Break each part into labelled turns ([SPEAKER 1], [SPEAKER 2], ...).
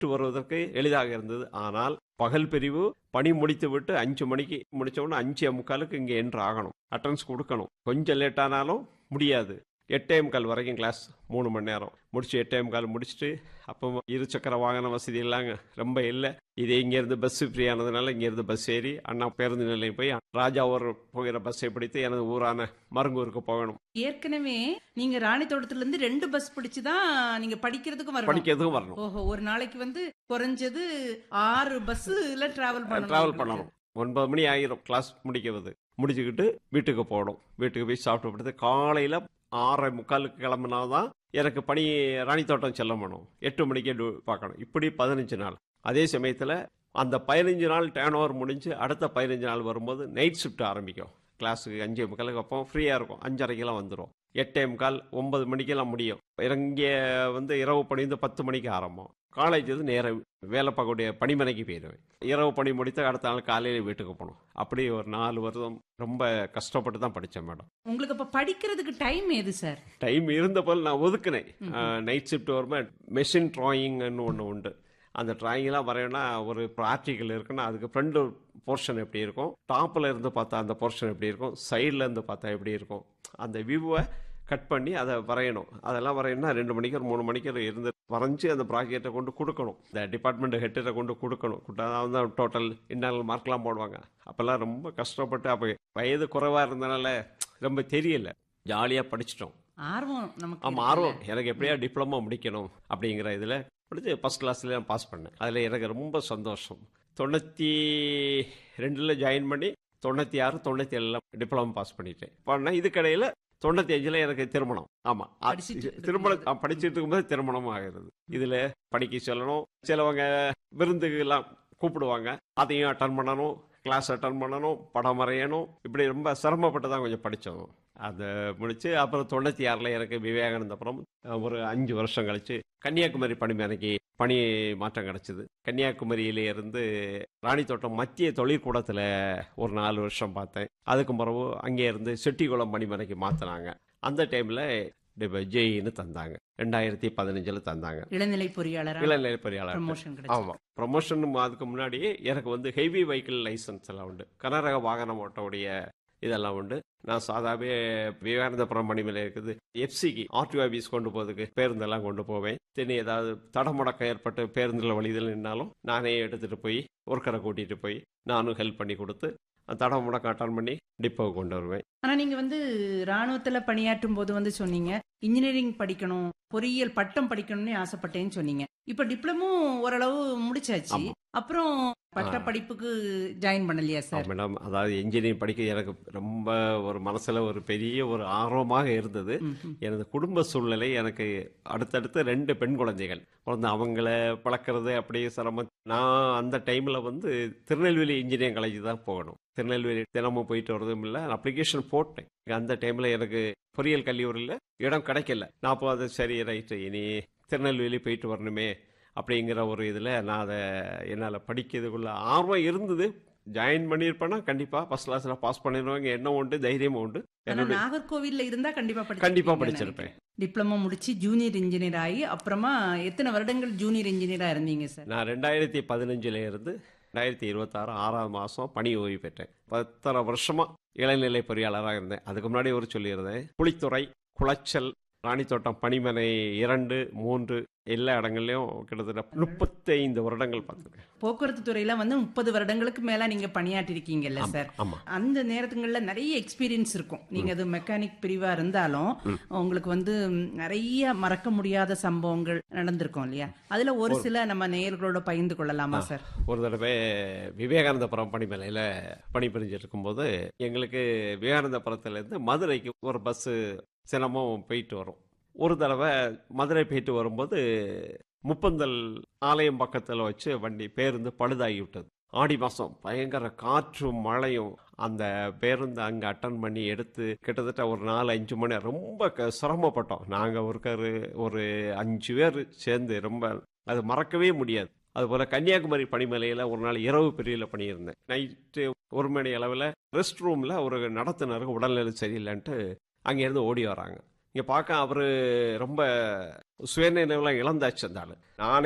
[SPEAKER 1] வருவதற்கு எளிதாக இருந்தது ஆனால் பகல் பிரிவு பணி முடித்து விட்டு அஞ்சு மணிக்கு முடிச்ச உடனே அஞ்சே முக்காலுக்கு இங்கே என்ட்ரு ஆகணும் அட்டன்ஸ் கொடுக்கணும் கொஞ்சம் லேட் ஆனாலும் முடியாது எட்டே முக்கால் வரைக்கும் கிளாஸ் மூணு மணி நேரம் முடிச்சு எட்டே முக்கால் முடிச்சுட்டு அப்போ இரு சக்கர வாகன வசதி இல்லாங்க ரொம்ப இல்லை இது இங்கேருந்து பஸ் ஃப்ரீ ஆனதுனால இங்கேருந்து பஸ் ஏறி அண்ணா பேருந்து நிலையம் போய் ராஜா ஒரு போகிற பஸ்ஸை பிடித்து எனது ஊரான மருங்கூருக்கு போகணும்
[SPEAKER 2] ஏற்கனவே நீங்க ராணி தோட்டத்துல இருந்து ரெண்டு பஸ் பிடிச்சு தான் நீங்க படிக்கிறதுக்கு வரணும்
[SPEAKER 1] படிக்கிறதுக்கும் வரணும்
[SPEAKER 2] ஓஹோ ஒரு நாளைக்கு வந்து குறைஞ்சது ஆறு பஸ்ல டிராவல் பண்ணணும்
[SPEAKER 1] டிராவல் பண்ணணும் ஒன்பது மணி ஆயிரும் கிளாஸ் முடிக்கிறது முடிச்சுக்கிட்டு வீட்டுக்கு போகணும் வீட்டுக்கு போய் சாப்பிட்டு படுத்து காலையில் ஆறரை முக்காலுக்கு கிளம்புனாதான் எனக்கு பணி ராணி தோட்டம் செல்ல வேணும் எட்டு மணிக்கே டு- பார்க்கணும் இப்படி பதினஞ்சு நாள் அதே சமயத்தில் அந்த பதினஞ்சு நாள் டேர்ன் ஓவர் முடிஞ்சு அடுத்த பதினஞ்சு நாள் வரும்போது நைட் ஷிஃப்ட் ஆரம்பிக்கும் கிளாஸுக்கு அஞ்சே முக்காலுக்கு அப்போ ஃப்ரீயாக இருக்கும் அஞ்சரைக்கெல்லாம் வந்துடும் எட்டே முக்கால் ஒன்பது மணிக்கெல்லாம் முடியும் இங்கே வந்து இரவு பணி வந்து பத்து மணிக்கு ஆரம்பம் காலேஜ் வந்து நேரம் வேலை பார்க்கக்கூடிய பணிமனைக்கு போயிடுவேன் இரவு பணி முடித்து அடுத்த நாள் காலையில் வீட்டுக்கு போகணும் அப்படி ஒரு நாலு வருஷம் ரொம்ப கஷ்டப்பட்டு தான் படித்தேன் மேடம்
[SPEAKER 2] உங்களுக்கு அப்ப படிக்கிறதுக்கு டைம் எது சார்
[SPEAKER 1] டைம் இருந்த போல் நான் ஒதுக்குனேன் நைட் ஷிஃப்ட் வரும்போது மெஷின் ட்ராயிங்னு ஒன்று உண்டு அந்த டிராயிங்லாம் வரையணும்னா ஒரு ப்ராக்டிக்கல் இருக்குன்னா அதுக்கு ஃப்ரண்ட் போர்ஷன் எப்படி இருக்கும் டாப்பில் இருந்து பார்த்தா அந்த போர்ஷன் எப்படி இருக்கும் சைடில் இருந்து பார்த்தா எப்படி இருக்கும் அந்த வியூவை கட் பண்ணி அதை வரையணும் அதெல்லாம் வரையணும்னா ரெண்டு மணிக்கு ஒரு மூணு மணிக்கு இருந்து வரைஞ்சி அந்த ப்ராஜெக்டை கொண்டு கொடுக்கணும் இந்த டிபார்ட்மெண்ட் ஹெட்டரை கொண்டு கொடுக்கணும் கொடுத்தாதான் தான் டோட்டல் இன்டர்னல் மார்க்லாம் போடுவாங்க அப்போல்லாம் ரொம்ப கஷ்டப்பட்டு அப்போ வயது குறைவாக இருந்தனால ரொம்ப தெரியல ஜாலியாக படிச்சிட்டோம்
[SPEAKER 2] ஆர்வம் நமக்கு
[SPEAKER 1] ஆமாம் ஆர்வம் எனக்கு எப்படியா டிப்ளமோ முடிக்கணும் அப்படிங்கிற இதில் படித்து ஃபஸ்ட் கிளாஸ்ல நான் பாஸ் பண்ணேன் அதில் எனக்கு ரொம்ப சந்தோஷம் தொண்ணூற்றி ரெண்டில் ஜாயின் பண்ணி தொண்ணூற்றி ஆறு தொண்ணூற்றி ஏழில் டிப்ளமோ பாஸ் பண்ணிட்டேன் பண்ணேன் இதுக்கடையில் தொண்ணூற்றி அஞ்சில் எனக்கு திருமணம் ஆமாம்
[SPEAKER 2] படிச்சிட்டு
[SPEAKER 1] திருமணம் ஆ, படிச்சிட்டு இருக்கும்போது திருமணம் ஆகிறது இதில் படிக்க சொல்லணும் சிலவங்க விருந்துக்கெல்லாம் கூப்பிடுவாங்க அதையும் அட்டன் பண்ணணும் கிளாஸ் அட்டன் பண்ணணும் படம் வரையணும் இப்படி ரொம்ப சிரமப்பட்டு தான் கொஞ்சம் படித்தோம் அதை முடிச்சு அப்புறம் தொண்ணூற்றி ஆறில் எனக்கு விவேகானந்தபுரம் அஹ், ஒரு அஞ்சு வருஷம் கழிச்சு கன்னியாகுமரி பணிமனைக்கு பணி மாற்றம் கிடைச்சிது கன்னியாகுமரியில இருந்து ராணித்தோட்டம் மத்திய தொழிற்கூடத்தில் ஒரு நாலு வருஷம் பார்த்தேன் அதுக்கு பிறகு அங்கே இருந்து செட்டிக்குளம் பணிமனைக்கு மாற்றினாங்க அந்த டைமில் ஜெயின்னு தந்தாங்க ரெண்டாயிரத்தி பதினஞ்சில் தந்தாங்க
[SPEAKER 2] இளநிலை பொறியாளர்
[SPEAKER 1] இளநிலை பொறியாளர்
[SPEAKER 2] ப்ரமோஷன் கிடைச்சு
[SPEAKER 1] ஆமாம் ப்ரமோஷன் அதுக்கு முன்னாடியே எனக்கு வந்து ஹெவி வெஹிக்கிள் லைசன்ஸ் எல்லாம் உண்டு கனரக வாகனம் ஓட்டக்கூடிய இதெல்லாம் உண்டு நான் சாதாவே விவேகானந்தபுரம் மணிமலை இருக்குது எஃப்சிக்கு ஆர்டிஓ ஆபீஸ் கொண்டு போகிறதுக்கு பேருந்தெல்லாம் கொண்டு போவேன் தினி ஏதாவது தடமுடக்கம் ஏற்பட்டு பேருந்தில் வழிதில் நின்னாலும் நானே எடுத்துகிட்டு போய் ஒர்க்கரை கூட்டிகிட்டு போய் நானும் ஹெல்ப் பண்ணி கொடுத்து அந்த தடமுடக்கம் அட்டன் பண்ணி டிப்போவுக்கு கொண்டு வருவேன்
[SPEAKER 2] ஆனா நீங்க வந்து ராணுவத்துல பணியாற்றும் போது வந்து சொன்னீங்க இன்ஜினியரிங் படிக்கணும் பொறியியல் பட்டம் படிக்கணும்னு ஆசைப்பட்டேன்னு சொன்னீங்க இப்ப டிப்ளமோ ஓரளவு முடிச்சாச்சு
[SPEAKER 1] ஆமா.
[SPEAKER 2] அப்புறம் பட்ட
[SPEAKER 1] ஆ.
[SPEAKER 2] படிப்புக்கு ஜாயின் பண்ணலையா
[SPEAKER 1] ஆ,
[SPEAKER 2] சார்
[SPEAKER 1] மேடம் அதாவது இன்ஜினியரிங் படிக்க எனக்கு ரொம்ப ஒரு மனசில் ஒரு பெரிய ஒரு ஆர்வமாக இருந்தது
[SPEAKER 2] ம்ஹும்.
[SPEAKER 1] எனது குடும்ப சூழ்நிலை எனக்கு அடுத்தடுத்து ரெண்டு பெண் குழந்தைகள் குழந்தை அவங்கள பழக்கிறது அப்படியே சிரமம் நான் அந்த டைமில் வந்து திருநெல்வேலி இன்ஜினியரிங் காலேஜ் தான் போகணும் திருநெல்வேலி தினமும் போயிட்டு வரதும் இல்லை அப்ளிகேஷன் போட்டேன் அந்த டைமில் எனக்கு பொறியியல் கல்லூரியில் இடம் கிடைக்கல நான் அப்போ அது சரி ரைட்டு இனி திருநெல்வேலி போயிட்டு வரணுமே அப்படிங்கிற ஒரு இதில் நான் அதை என்னால் படிக்கிறதுக்குள்ள ஆர்வம் இருந்தது ஜாயின் பண்ணியிருப்பேன்னா கண்டிப்பாக ஃபஸ்ட் கிளாஸில் பாஸ் பண்ணிடுவாங்க என்ன உண்டு தைரியமும் உண்டு
[SPEAKER 2] ஆனா
[SPEAKER 1] என்னுடைய
[SPEAKER 2] நாகர்கோவில்ல இருந்தா கண்டிப்பா படிச்சிருப்பீங்கன்னு
[SPEAKER 1] கண்டிப்பாக
[SPEAKER 2] நினைக்கிறேன்.
[SPEAKER 1] படிச்சிருப்பேன்
[SPEAKER 2] டிப்ளமோ முடிச்சு ஜூனியர் இன்ஜினியர் ஆகி அப்புறமா எத்தனை வருடங்கள் ஜூனியர் இன்ஜினியரா இருந்தீங்க சார்
[SPEAKER 1] நான் ரெண்டாயிரத்தி பதினஞ்சுல இருந்து ரெண்டாயிரத்தி இருபத்தாறு ஆறாவது மாதம் பணி ஓய்வு பெற்றேன் பத்தரை வருஷமா இளநிலை பொறியாளராக இருந்தேன் அதுக்கு முன்னாடி ஒரு சொல்லியிருந்தேன் புளித்துறை குளச்சல் ராணித்தோட்டம் பணிமனை இரண்டு மூன்று எல்லா இடங்கள்லையும் கிட்டத்தட்ட முப்பத்தைந்து வருடங்கள் பார்த்துருக்கேன்
[SPEAKER 2] போக்குவரத்து துறையில வந்து முப்பது வருடங்களுக்கு மேல நீங்க பணியாற்றி இருக்கீங்கல்ல சார்
[SPEAKER 1] ஆமாம்
[SPEAKER 2] அந்த நேரத்துங்கள்ல நிறைய எக்ஸ்பீரியன்ஸ் இருக்கும் நீங்க அது மெக்கானிக் பிரிவா இருந்தாலும் உங்களுக்கு வந்து ம், நிறைய மறக்க முடியாத சம்பவங்கள் நடந்திருக்கும் இல்லையா அதுல ஒரு சில நம்ம நேயர்களோட பகிர்ந்து கொள்ளலாமா சார்
[SPEAKER 1] ஒரு தடவை விவேகானந்தபுரம் பணிமனையில் பணிபுரிஞ்சிட்டு இருக்கும்போது எங்களுக்கு விவேகானந்தபுரத்துலேருந்து மதுரைக்கு ஒரு பஸ்ஸு சினமும் போயிட்டு வரும் ஒரு தடவை மதுரை போயிட்டு வரும்போது முப்பந்தல் ஆலயம் பக்கத்தில் வச்சு வண்டி பேருந்து பழுதாகி விட்டது ஆடி மாதம் பயங்கர காற்றும் மழையும் அந்த பேருந்து அங்கே அட்டன் பண்ணி எடுத்து கிட்டத்தட்ட ஒரு நாலு அஞ்சு மணி நேரம் ரொம்ப க- சிரமப்பட்டோம் நாங்கள் ஒருக்கரு ஒரு அஞ்சு பேர் சேர்ந்து ரொம்ப அது மறக்கவே முடியாது அதுபோல் கன்னியாகுமரி பனிமலையில் ஒரு நாள் இரவு பிரிவில் பண்ணியிருந்தேன் நைட்டு ஒரு மணி அளவில் ரெஸ்ட் ரூமில் ஒரு நடத்துனருக்கு உடல்நிலை சரியில்லைன்ட்டு அங்கேருந்து ஓடி வராங்க இங்கே பார்க்க அவர் ரொம்ப சுயநினைவுலாம் இழந்தாச்சு அந்த ஆள் நானே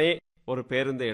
[SPEAKER 1] ஒரு பேருந்து